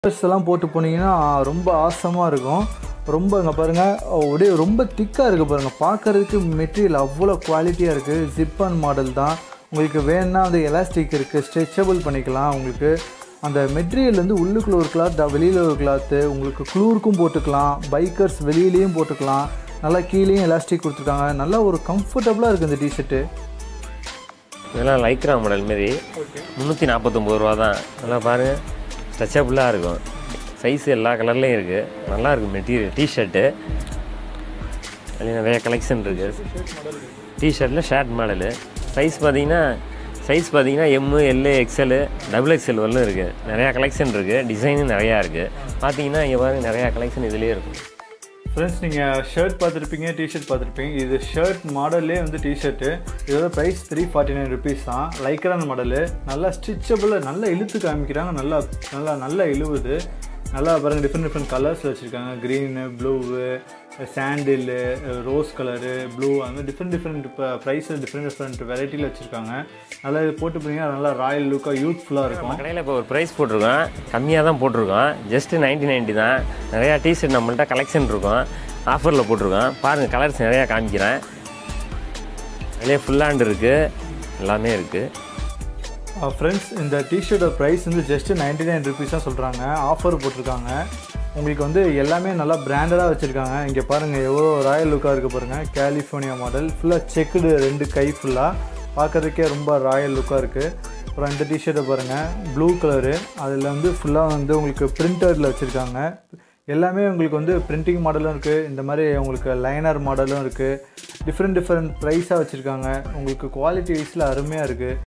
dress எல்லாம் போட்டு போனீங்கன்னா ரொம்ப ஆசமாக இருக்கும் ரொம்ப இங்கே பாருங்கள் அப்படியே ரொம்ப திக்காக இருக்குது பாருங்கள் பார்க்குறதுக்கு மெட்டீரியல் அவ்வளோ குவாலிட்டியாக இருக்குது ஜிப் அண்ட் மாடல் தான் உங்களுக்கு வேணும்னா வந்து எலாஸ்டிக் இருக்குது ஸ்ட்ரெச்சபிள் பண்ணிக்கலாம் உங்களுக்கு அந்த மெட்டீரியல் வந்து உள்ளுக்குள்ள ஒரு கிளாத் வெளியில் ஒரு கிளாத்து உங்களுக்கு க்ளூருக்கும் போட்டுக்கலாம் பைக்கர்ஸ் வெளியிலையும் போட்டுக்கலாம் நல்லா கீழேயும் எலாஸ்டிக் கொடுத்துருக்காங்க நல்லா ஒரு கம்ஃபர்டபுளாக இருக்குது இந்த டிஷர்ட்டு இதெல்லாம் லைக்ரா மாடல் மாரி முந்நூற்றி நாற்பத்தொம்பது ரூபா தான் நல்லா பாருங்கள் ஸ்ட்ரெச்சபிளாக இருக்கும் சைஸ் எல்லா கலர்லேயும் இருக்குது நல்லா இருக்குது மெட்டீரியல் டிஷர்ட்டு அதில் நிறைய கலெக்ஷன் இருக்குது டிஷர்ட்டில் ஷர்ட் மாடலு சைஸ் பார்த்தீங்கன்னா சைஸ் பார்த்தீங்கன்னா M L XL double XL வரலும் இருக்குது நிறையா கலெக்ஷன் இருக்குது டிசைனும் நிறையா இருக்குது பார்த்தீங்கன்னா இங்கே பாருங்க நிறையா கலெக்ஷன் இதுலேயே இருக்கும் ஃப்ரெண்ட்ஸ் நீங்கள் ஷர்ட் பார்த்துருப்பீங்க டிஷர்ட் பார்த்துருப்பீங்க இது ஷர்ட் மாடல்லே வந்து டிஷர்ட்டு இதோட price three forty nine rupees தான் லைக்ரான் மாடலு நல்லா ஸ்டிச்சபிளாக நல்லா இழுத்து காமிக்கிறாங்க நல்லா நல்லா நல்லா இழுவுது நல்லா பாருங்கள் டிஃப்ரெண்ட் டிஃப்ரெண்ட் கலர்ஸில் வச்சுருக்காங்க க்ரீனு ப்ளூவு சாண்டிலு ரோஸ் கலரு ப்ளூ அந்த மாதிரி டிஃப்ரெண்ட் டிஃப்ரெண்ட் இப்போ ப்ரைஸில் டிஃப்ரெண்ட் டிஃப்ரெண்ட் வெரைட்டியில் வச்சுருக்காங்க நல்லா இது போட்டு போனீங்கன்னா நல்லா ராயல் லுக்காக யூத்ஃபுல்லாக இருக்கும் கடையில் இப்போ ஒரு ப்ரைஸ் போட்டிருக்கோம் கம்மியாக தான் போட்டிருக்கோம் ஜஸ்ட்டு நைன்ட்டி நைன்ட்டி தான் நிறையா டிஷர்ட் நம்மள்ட்ட கலெக்ஷன் இருக்கும் ஆஃபரில் போட்டிருக்கோம் பாருங்கள் கலர்ஸ் நிறையா காமிக்கிறேன் அதிலே ஃபுல் ஹேண்ட் இருக்குது எல்லாமே இருக்குது ஃப்ரெண்ட்ஸ் இந்த டிஷர்ட்டோட ப்ரைஸ் வந்து ஜஸ்ட்டு நைன்டி நைன் ருபீஸ் தான் சொல்கிறாங்க ஆஃபர் போட்டிருக்காங்க உங்களுக்கு வந்து எல்லாமே நல்லா பிராண்டடாக வச்சுருக்காங்க இங்கே பாருங்கள் எவ்வளோ ராயல் லுக்காக இருக்குது பாருங்கள் கலிஃபோர்னியா மாடல் ஃபுல்லாக செக்குடு ரெண்டு கை ஃபுல்லாக பார்க்கறதுக்கே ரொம்ப ராயல் லுக்காக இருக்குது அப்புறம் இந்த டிஷர்ட்டை பாருங்கள் ப்ளூ கலரு அதில் வந்து ஃபுல்லாக வந்து உங்களுக்கு பிரிண்டரில் வச்சுருக்காங்க எல்லாமே உங்களுக்கு வந்து பிரிண்டிங் மாடலும் இருக்குது இந்த மாதிரி உங்களுக்கு லைனர் மாடலும் இருக்குது டிஃப்ரெண்ட் டிஃப்ரெண்ட் ப்ரைஸாக வச்சுருக்காங்க உங்களுக்கு குவாலிட்டி வைஸில் அருமையாக இருக்குது